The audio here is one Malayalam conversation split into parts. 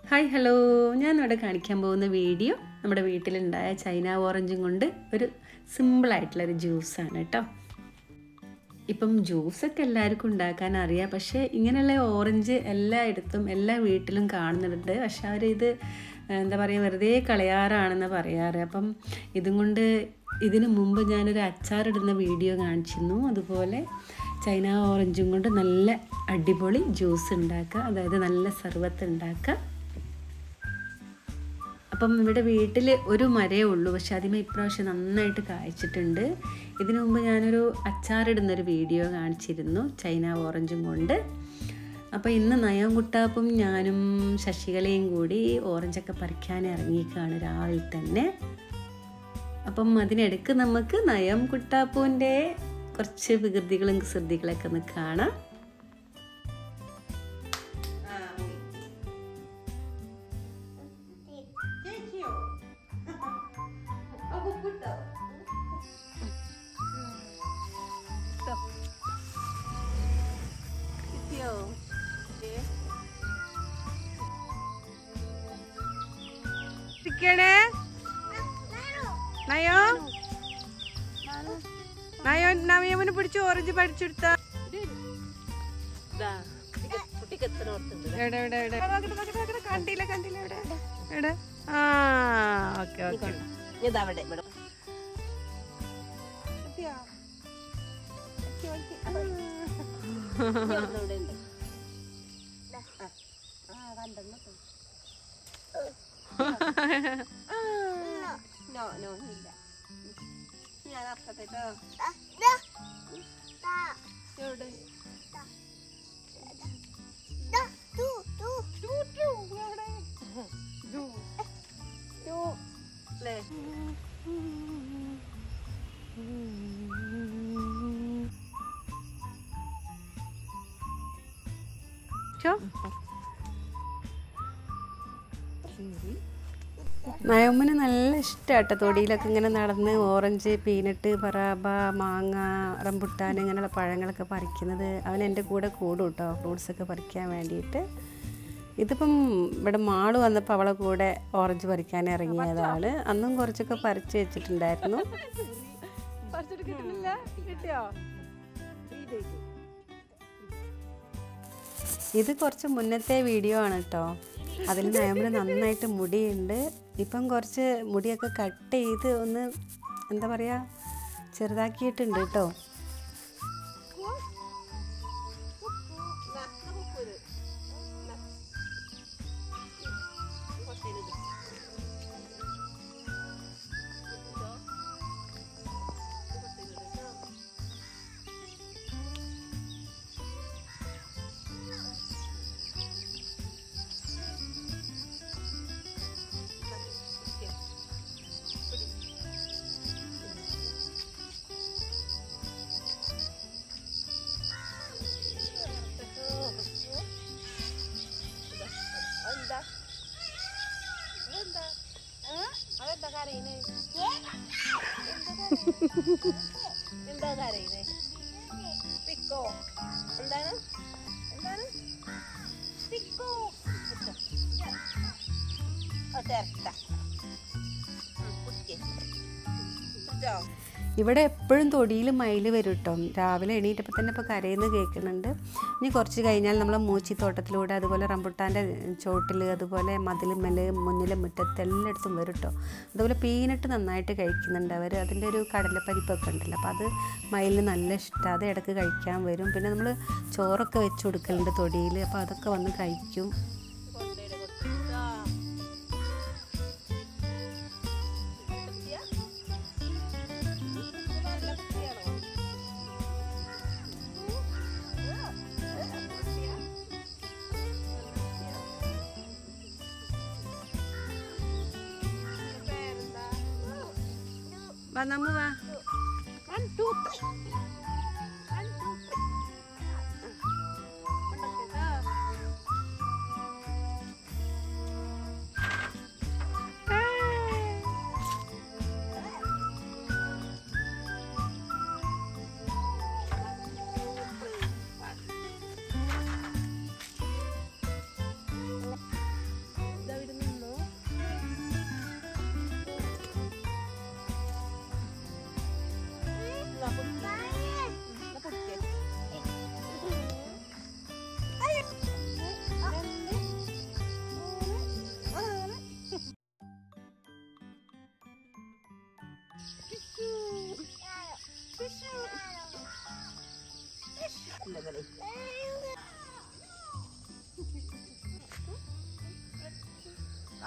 ഹായ് ഹലോ ഞാൻ ഇവിടെ കാണിക്കാൻ പോകുന്ന വീഡിയോ നമ്മുടെ വീട്ടിലുണ്ടായ ചൈന ഓറഞ്ചും കൊണ്ട് ഒരു സിമ്പിളായിട്ടുള്ളൊരു ജ്യൂസാണ് കേട്ടോ ഇപ്പം ജ്യൂസൊക്കെ എല്ലാവർക്കും ഉണ്ടാക്കാൻ അറിയാം പക്ഷേ ഇങ്ങനെയുള്ള ഓറഞ്ച് എല്ലായിടത്തും എല്ലാ വീട്ടിലും കാണുന്നുണ്ട് പക്ഷെ അവരിത് എന്താ പറയുക വെറുതെ കളയാറാണെന്ന് പറയാറ് അപ്പം ഇതും കൊണ്ട് ഇതിനു മുമ്പ് ഞാനൊരു അച്ചാറിടുന്ന വീഡിയോ കാണിച്ചിരുന്നു അതുപോലെ ചൈന ഓറഞ്ചും കൊണ്ട് നല്ല അടിപൊളി ജ്യൂസ് ഉണ്ടാക്കുക അതായത് നല്ല സർവത്ത് ഉണ്ടാക്കുക അപ്പം ഇവിടെ വീട്ടിൽ ഒരു മരേ ഉള്ളൂ പക്ഷെ അതിമേ ഇപ്രാവശ്യം നന്നായിട്ട് കായ്ച്ചിട്ടുണ്ട് ഇതിനു മുമ്പ് ഞാനൊരു അച്ചാറിടുന്നൊരു വീഡിയോ കാണിച്ചിരുന്നു ചൈന ഓറഞ്ചും കൊണ്ട് അപ്പോൾ ഇന്ന് നയം കുട്ടാപ്പും ഞാനും ശശികലയും കൂടി ഓറഞ്ചൊക്കെ പറിക്കാൻ ഇറങ്ങിക്കാണ് രാവിലെ തന്നെ അപ്പം അതിനിടയ്ക്ക് നമുക്ക് നയം കുട്ടാപ്പൂൻ്റെ കുറച്ച് വികൃതികളും കുസൃതികളൊക്കെ ഒന്ന് കാണാം ചിക്കണേ നയോ നയോ നവയവന് പിടിച്ച് ഓറഞ്ച് പഠിച്ചെടുത്ത എവിടെ എവിടെ എവിടെ കണ്ടില്ല കണ്ടില്ല എവിടെ എവിടെ ആ ഓക്കെ ഓക്കെ ചോ നയമ്മന് നല്ല ഇഷ്ടമാട്ടോ തൊടിയിലൊക്കെ ഇങ്ങനെ നടന്ന് ഓറഞ്ച് പീനട്ട് പറാബ മാങ്ങ റംബുട്ടാൻ ഇങ്ങനെയുള്ള പഴങ്ങളൊക്കെ പറിക്കുന്നത് അവൻ എൻ്റെ കൂടെ കൂടും കേട്ടോ ഫ്രൂട്ട്സൊക്കെ പറിക്കാൻ വേണ്ടിയിട്ട് ഇതിപ്പം ഇവിടെ മാള് വന്നപ്പോൾ അവളെ കൂടെ ഓറഞ്ച് പറിക്കാൻ ഇറങ്ങിയതാണ് അന്നും കുറച്ചൊക്കെ പറിച്ച് വെച്ചിട്ടുണ്ടായിരുന്നു കിട്ടിയോ ഇത് കുറച്ച് മുന്നത്തെ വീഡിയോ ആണ് കേട്ടോ അതിൽ നയമ്പിന് നന്നായിട്ട് മുടിയുണ്ട് ഇപ്പം കുറച്ച് മുടിയൊക്കെ കട്ട് ചെയ്ത് ഒന്ന് എന്താ പറയുക ചെറുതാക്കിയിട്ടുണ്ട് കേട്ടോ എന്താ കരയുന്നേ പിക്കോ എന്താണ് എന്താണ് പിക്കോ ഇവിടെ എപ്പോഴും തൊടിയിൽ മയിൽ വരും കേട്ടോ രാവിലെ എണീറ്റപ്പോൾ തന്നെ ഇപ്പോൾ കരയുന്ന കേൾക്കുന്നുണ്ട് ഇനി കുറച്ച് കഴിഞ്ഞാൽ നമ്മൾ മൂച്ചിത്തോട്ടത്തിലൂടെ അതുപോലെ റംബുട്ടാൻ്റെ ചോട്ടിൽ അതുപോലെ മതിലുമ്മൽ മുന്നിലെ മുറ്റത്ത് എല്ലായിടത്തും വരും കേട്ടോ അതുപോലെ പീനട്ട് നന്നായിട്ട് കഴിക്കുന്നുണ്ട് അവർ അതിൻ്റെ ഒരു കടലപ്പരിപ്പൊക്കെ ഉണ്ടല്ലോ അപ്പോൾ അത് മയിലിന് നല്ല ഇഷ്ടമാണ് അത് ഇടയ്ക്ക് കഴിക്കാൻ വരും പിന്നെ നമ്മൾ ചോറൊക്കെ വെച്ച് കൊടുക്കലുണ്ട് തൊടിയിൽ അപ്പോൾ അതൊക്കെ വന്ന് കഴിക്കും വാ നമ്മ വാ വൺ ടു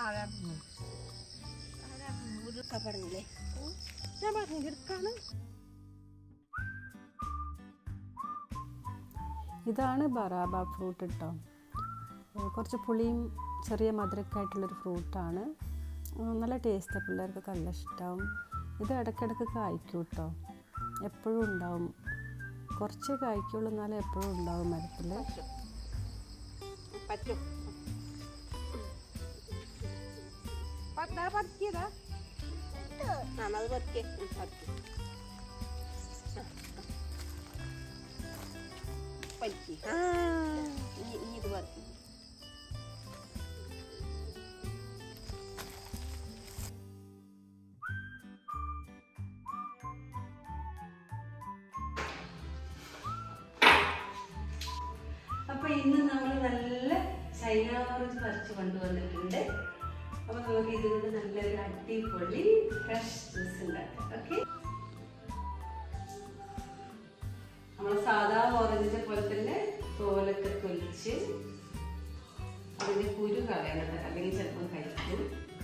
പറഞ്ഞില്ലേ ഞാൻ പറഞ്ഞു എടുക്കാണ് ഇതാണ് ബറാബ ഫ്രൂട്ട് കേട്ടോ ഏഹ് കുറച്ച് പുളിയും ചെറിയ മധുരമൊക്കെ ആയിട്ടുള്ളൊരു ഫ്രൂട്ടാണ് ഉം നല്ല ടേസ്റ്റ് പിള്ളേർക്കൊക്കെ നല്ല ഇഷ്ടമാവും ഇത് ഇടയ്ക്കിടയ്ക്ക് കായ്ക്കും കേട്ടോ എപ്പോഴും ഉണ്ടാവും കുറച്ചേ കായ്ക്കുള്ളൂ എന്നാലും എപ്പോഴും ഉണ്ടാവും മരത്തിൽ പറ്റും പത്താ പറ്റിയതാ ആ അത് പറ്റിയേ പറ്റി പറ്റി ആ ഇനി ഇനി ഇത് പറ്റി അപ്പോൾ ഇന്ന് നമ്മൾ നല്ല ചൈന ഓറഞ്ച് പറിച്ച് കൊണ്ടുവന്നിട്ടുണ്ട് അപ്പോൾ നമുക്ക് ഇതുകൊണ്ട് നല്ലൊരു അടിപൊളി ഫ്രഷ് ജ്യൂസ് ഉണ്ടാക്കാം ഓക്കെ നമ്മൾ സാധാ ഓറഞ്ചിനെ പോലെ തന്നെ തോലൊക്കെ തൊലിച്ച് അതിന്റെ കുരു കളയണത് അല്ലെങ്കിൽ ചിലപ്പോൾ കഴിക്കും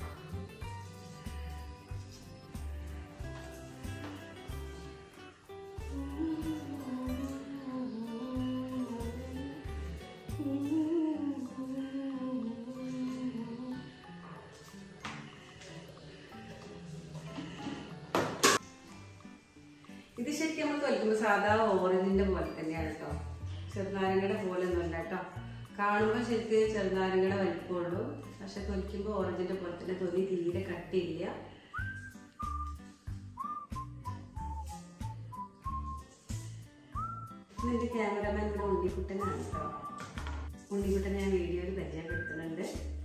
ഇത് ശരിക്കും നമ്മൾ തൊലിക്കുമ്പോൾ സാധാ ഓറഞ്ചിന്റെ പോലെ തന്നെയാണ് കേട്ടോ ചെറുനാരങ്ങയുടെ പോലെ ഒന്നുമല്ല കേട്ടോ കാണുമ്പോൾ ശരിക്കും ചെറുനാരങ്ങയുടെ വലിപ്പമുള്ളൂ പക്ഷെ തൊലിക്കുമ്പോൾ ഓറഞ്ചിന്റെ പോലെ തന്നെ തൊലി തീരെ കട്ടിയില്ല ഇതിന്റെ ക്യാമറമാൻ ഇവിടെ ഉണ്ണിക്കുട്ടനാണ് കേട്ടോ ഉണ്ണിക്കുട്ടനെ ഞാൻ വീഡിയോയിൽ പരിചയപ്പെടുത്തുന്നുണ്ട്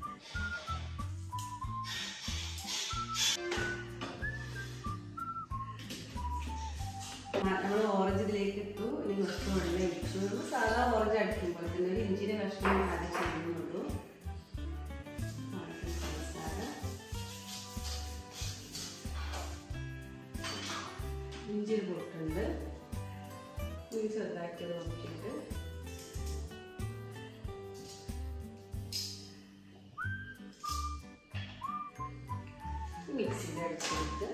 നമ്മൾ ഓറഞ്ച് ഇതിലേക്ക് ഇട്ടു ഇനി കുറച്ച് വെള്ളം ഒഴിച്ചു നമ്മൾ സാധാ ഓറഞ്ച് അടിക്കും പോലെ തന്നെ ഒരു ഇഞ്ചിന്റെ കഷ്ണം ആദ്യം ചെയ്യുന്നുള്ളൂ ആദ്യം പഞ്ചസാര. ഇഞ്ചി ഒരു പൊട്ടുണ്ട് ഇനി ചെറുതാക്കി നോക്കിയിട്ട് മിക്സിയിൽ അടിച്ചെടുത്ത്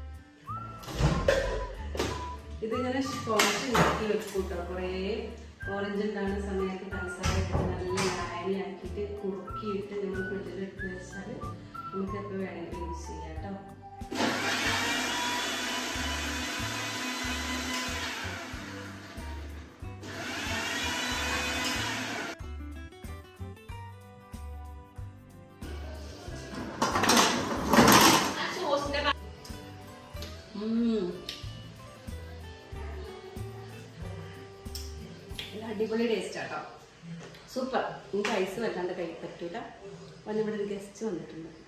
ഇതിങ്ങനെ കുറച്ച് ഉണ്ടാക്കി വെക്കും കേട്ടോ കുറേ ഓറഞ്ച് ഉണ്ടാകുന്ന സമയത്ത് പഞ്ചസാര ഇട്ടിട്ട് നല്ല ലായനിയാക്കിയിട്ട് കുറുക്കിയിട്ട് നമ്മൾ ഫ്രിഡ്ജിൽ ഇട്ട് വെച്ചാൽ നമുക്ക് എപ്പോൾ വേണമെങ്കിലും യൂസ് ചെയ്യാം കേട്ടോ ഉം. നല്ല അടിപൊളി ടേസ്റ്റ് ആട്ടോ സൂപ്പർ എനിക്ക് ഐസ് വല്ലാണ്ട് കഴി പറ്റൂല അവൻ ഇവിടെ ഒരു ഗസ്റ്റ് വന്നിട്ടുണ്ട്